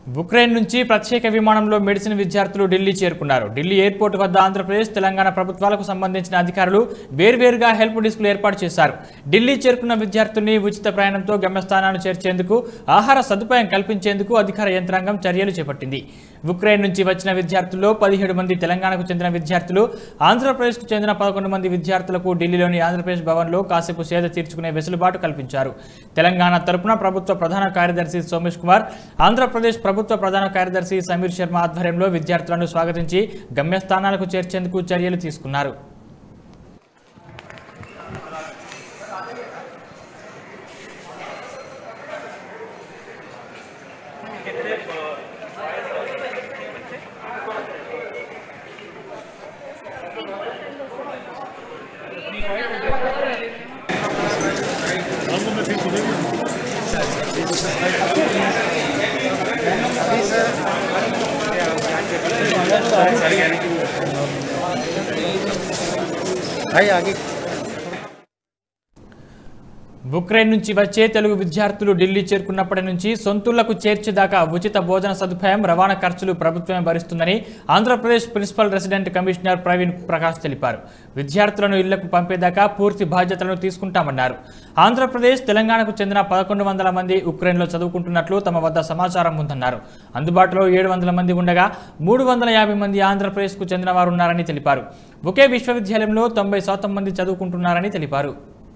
Ukraine నుంచి ప్రత్యేక విమానంలో మెడిసిన్ విద్యార్థులు ఢిల్లీ చేరుకున్నారు ఢిల్లీ ఎయిర్పోర్ట్ వద్ద ఆంధ్రప్రదేశ్ తెలంగాణ ప్రభుత్వాలకు సంబంధించిన అధికారులు వేర్వేరుగా హెల్ప్ డెస్క్లు ఏర్పాటు చేశారు ఢిల్లీ చేరుకున్న విద్యార్థుల్ని ఉచిత ప్రయాణంతో గమ్యస్థానాన్ని చేర్చేందుకు ఆహార సదుపాయం కల్పించేందుకు అధికార యంత్రాంగం చర్యలు చేపట్టింది ఉక్రెయిన్ నుంచి వచ్చిన విద్యార్థుల్లో పదిహేడు మంది తెలంగాణకు చెందిన విద్యార్థులు ఆంధ్రప్రదేశ్కు చెందిన పదకొండు మంది విద్యార్థులకు ఢిల్లీలోని ఆంధ్రప్రదేశ్ భవన్లో కాసేపు సేద తీర్చుకునే వెసులుబాటు కల్పించారు తెలంగాణ తరపున ప్రభుత్వ ప్రధాన కార్యదర్శి సోమేష్ కుమార్ ఆంధ్రప్రదేశ్ ప్రభుత్వ ప్రధాన కార్యదర్శి సమీర్ శర్మ ఆధ్వర్యంలో విద్యార్థులను స్వాగతించి గమ్యస్థానాలకు చేర్చేందుకు చర్యలు తీసుకున్నారు भाई आगे ఉక్రెయిన్ నుంచి వచ్చే తెలుగు విద్యార్థులు ఢిల్లీ చేరుకున్నప్పటి నుంచి సొంతూళ్లకు చేర్చేదాకా ఉచిత భోజన సదుపాయం రవాణా ఖర్చులు ప్రభుత్వమే భరిస్తుందని Andhra Pradesh principal resident commissioner Praveen Prakash తెలిపారు విద్యార్థులను ఇళ్లకు పంపేదాకా పూర్తి బాధ్యతలను తీసుకుంటామన్నారు ఆంధ్రప్రదేశ్ తెలంగాణకు చెందిన పదకొండు వందల మంది ఉక్రెయిన్లో చదువుకుంటున్నట్లు తమ వద్ద సమాచారం ఉందన్నారు అందుబాటులో ఏడు వందల మంది ఉండగా మూడు వందల యాభై మంది ఆంధ్రప్రదేశ్కు చెందిన వారు ఉన్నారని తెలిపారు ఒకే విశ్వవిద్యాలయంలో తొంభై శాతం మంది చదువుకుంటున్నారని తెలిపారు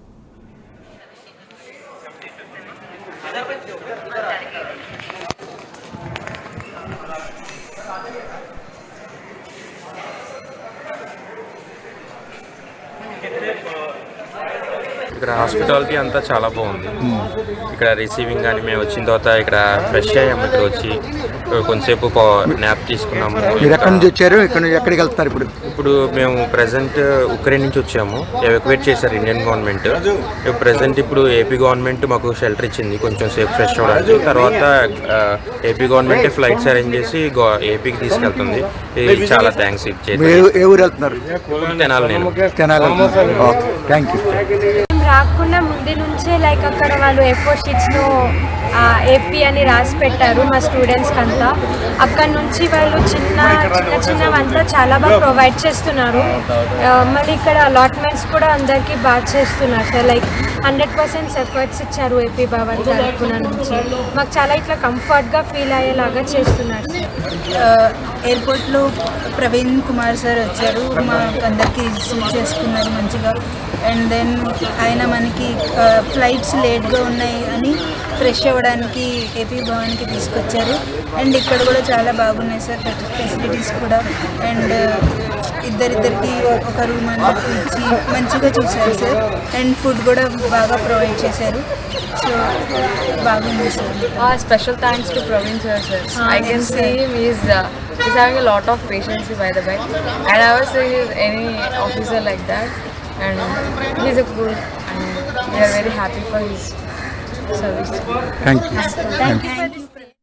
ఇక్కడ హాస్పిటాలిటీ అంతా చాలా బాగుంది ఇక్కడ రిసీవింగ్ కానీ మేము వచ్చిన తర్వాత ఇక్కడ ఫ్రెష్ అయ్యాము ఇక్కడ వచ్చి కొంతసేపు న్యాప్ తీసుకున్నాము మీరు ఎక్కడి నుంచి వచ్చారు ఇక్కడ నుంచి ఎక్కడికి వెళ్తున్నారు ఇప్పుడు ఇప్పుడు మేము ప్రజెంట్ ఉక్రెయిన్ నుంచి వచ్చాము ఎవాక్యువేట్ చేశారు ఇండియన్ గవర్నమెంట్ ప్రజెంట్ ఇప్పుడు ఏపీ గవర్నమెంట్ మాకు షెల్టర్ ఇచ్చింది కొంచెం సేపు ఫ్రెష్ అవ్వడానికి తర్వాత ఏపీ గవర్నమెంట్ ఫ్లైట్స్ అరేంజ్ చేసి గో- ఏపీకి తీసుకెళ్తుంది ఇది చాలా థ్యాంక్స్ ఇచ్చేది మీరు ఏ ఊరు వెళ్తున్నారు తినాలి నేను తెనాలి వెళ్తున్నారు ఓకే థ్యాంక్ యూ మేము రాకుండా ముందు నుంచే లైక్ అక్కడ వాళ్ళు ఎఫో షీట్స్లో ఏపీ అని రాసి పెట్టారు మా స్టూడెంట్స్కి అంతా అక్కడ నుంచి వాళ్ళు చిన్న చిన్న చిన్నవంతా చాలా బాగా ప్రొవైడ్ చేస్తున్నారు ఆ, మళ్ళీ ఇక్కడ అలాట్మెంట్స్ కూడా అందరికీ బాగా చేస్తున్నారు sir like hundred percent efforts ఇచ్చారు ఏపీ భవన్ తరపున నుంచి మాకు చాలా ఇట్లా కంఫర్ట్గా ఫీల్ అయ్యేలాగా చేస్తున్నారు సార్ ఎయిర్పోర్ట్లో ప్రవీణ్ కుమార్ సార్ వచ్చారు మా అందరికి రిసీవ్ చేసుకున్నారు మంచిగా అండ్ దెన్ ఆయన మనకి ఫ్లైట్స్ లేట్గా ఉన్నాయి అని ఫ్రెష్ అవ్వడానికి ఏపీ భవన్కి తీసుకొచ్చారు అండ్ ఇక్కడ కూడా చాలా బాగున్నాయి సార్ ఫెసిలిటీస్ కూడా అండ్ ఇద్దరిద్దరికి ఒక రూమ్ అన్నట్టు ఇచ్చి మంచిగా చూశారు సార్ అండ్ ఫుడ్ కూడా బాగా ప్రొవైడ్ చేశారు సో బాగుంది sir Uh, special thanks to Praveen sir. sir. I can yes, see him. He's uh, he's having a lot of patience by the way. I never see his, any officer like that, and he's a good. And we are very happy for his service. Thank you thank you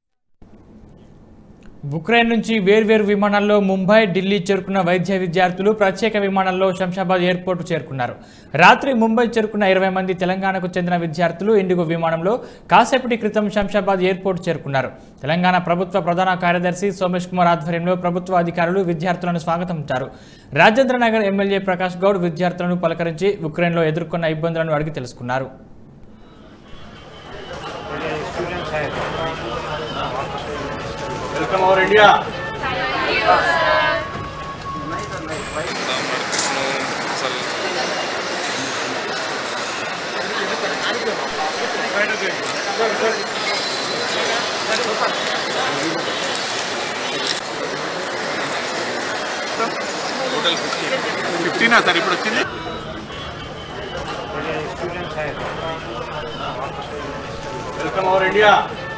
Ukraine నుంచి వేర్వేరు విమానాల్లో ముంబై ఢిల్లీ చేరుకున్న వైద్య విద్యార్థులు ప్రత్యేక విమానంలో Shamshabad airport చేరుకున్నారు రాత్రి ముంబై చేరుకున్న ఇరవై మంది తెలంగాణకు చెందిన విద్యార్థులు ఇండిగో విమానంలో కాసేపటి క్రితం శంషాబాద్ ఎయిర్పోర్టు చేరుకున్నారు తెలంగాణ ప్రభుత్వ ప్రధాన కార్యదర్శి సోమేష్ కుమార్ ఆధ్వర్యంలో ప్రభుత్వ అధికారులు విద్యార్థులను స్వాగతించారు రాజేంద్ర నగర్ ఎమ్మెల్యే ప్రకాష్ గౌడ్ విద్యార్థులను పలకరించి ఉక్రెయిన్లో ఎదుర్కొన్న ఇబ్బందులను అడిగి తెలుసుకున్నారు ఫిఫ్టీనా సార్ ఇప్పుడు వచ్చింది వెల్కమ్ అవర్ ఇండియా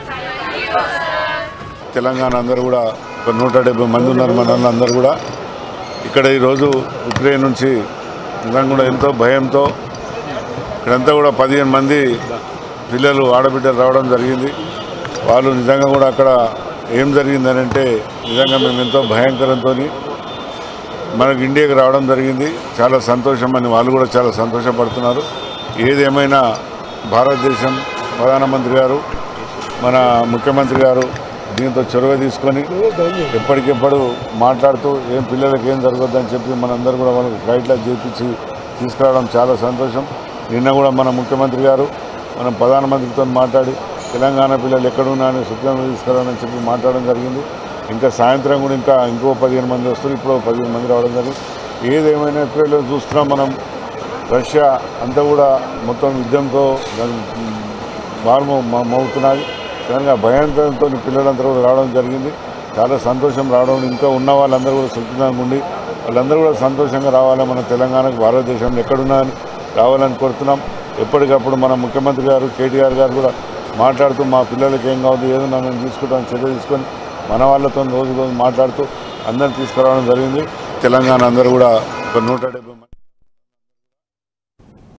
తెలంగాణ అందరూ కూడా ఒక నూట డెబ్బై మంది ఉన్నారు మన వాళ్ళు అందరూ కూడా ఇక్కడ ఈరోజు ఉక్రెయిన్ నుంచి నిజంగా కూడా ఎంతో భయంతో ఇక్కడంతా కూడా పదిహేను మంది పిల్లలు ఆడబిడ్డలు రావడం జరిగింది వాళ్ళు నిజంగా కూడా అక్కడ ఏం జరిగిందని అంటే నిజంగా మేము ఎంతో భయంకరంతో మనకు ఇండియాకి రావడం జరిగింది చాలా సంతోషం అని వాళ్ళు కూడా చాలా సంతోషపడుతున్నారు ఏదేమైనా భారతదేశం ప్రధానమంత్రి గారు మన ముఖ్యమంత్రి గారు దీంతో చొరవ తీసుకొని ఎప్పటికెప్పుడు మాట్లాడుతూ ఏం పిల్లలకి ఏం జరగద్దని చెప్పి మనందరూ కూడా వాళ్ళకి గైడ్లా చేపించి తీసుకురావడం చాలా సంతోషం నిన్న కూడా మన ముఖ్యమంత్రి గారు మనం ప్రధానమంత్రితో మాట్లాడి తెలంగాణ పిల్లలు ఎక్కడున్నా అని సుప్రీంలో తీసుకురావాలని చెప్పి మాట్లాడడం జరిగింది ఇంకా సాయంత్రం కూడా ఇంకా ఇంకో పదిహేను మంది వస్తారు ఇప్పుడు పదిహేను మంది రావడం జరిగింది ఏదేమైనా ఏప్రిల్లో చూస్తున్నాం మనం రష్యా అంతా కూడా మొత్తం యుద్ధంతో వారు మవుతున్నది కనుక భయంతో పిల్లలందరూ కూడా రావడం జరిగింది చాలా సంతోషం రావడం ఇంకా ఉన్న వాళ్ళందరూ కూడా సుఖంగా ఉండి వాళ్ళందరూ కూడా సంతోషంగా రావాలి మన తెలంగాణకు భారతదేశంలో ఎక్కడున్నా అని రావాలని కోరుతున్నాం ఎప్పటికప్పుడు మన ముఖ్యమంత్రి గారు కేటీఆర్ గారు కూడా మాట్లాడుతూ మా పిల్లలకి ఏం కావద్దు ఏదన్నా మేము తీసుకుంటాం చర్య తీసుకొని మన వాళ్ళతో రోజు రోజు మాట్లాడుతూ అందరిని తీసుకురావడం జరిగింది తెలంగాణ అందరూ కూడా ఒక నూట డెబ్బై